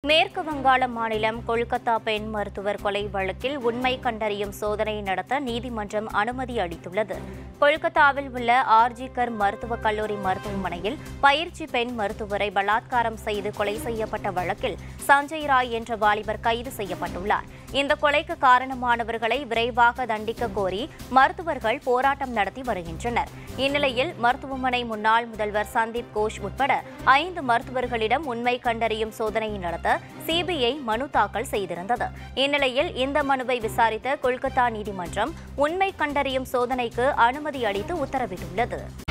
மேற்கு வங்காள மாநிலம் கொல்கத்தா பெண் மருத்துவர் கொலை வழக்கில் உண்மை கண்டறியும் சோதனை நடத்த நீதிமன்றம் அனுமதி அளித்துள்ளது கொல்கத்தாவில் உள்ள ஆர்ஜிகர் மருத்துவக் கல்லூரி மருத்துவமனையில் பயிற்சி பெண் மருத்துவரை பலாத்காரம் செய்து கொலை செய்யப்பட்ட வழக்கில் சஞ்சய் ராய் என்ற வாலிபர் கைது செய்யப்பட்டுள்ளார் இந்த கொலைக்கு காரணமானவர்களை விரைவாக தண்டிக்க கோரி மருத்துவர்கள் போராட்டம் நடத்தி வருகின்றனர் இந்நிலையில் மருத்துவமனை முன்னாள் முதல்வர் சந்தீப் கோஷ் உட்பட ஐந்து மருத்துவர்களிடம் உண்மை கண்டறியும் சோதனை நடத்த சிபிஐ மனு தாக்கல் செய்திருந்தது இந்நிலையில் இந்த மனுவை விசாரித்த கொல்கத்தா நீதிமன்றம் உண்மை கண்டறியும் சோதனைக்கு அனுமதி அளித்து உத்தரவிட்டுள்ளது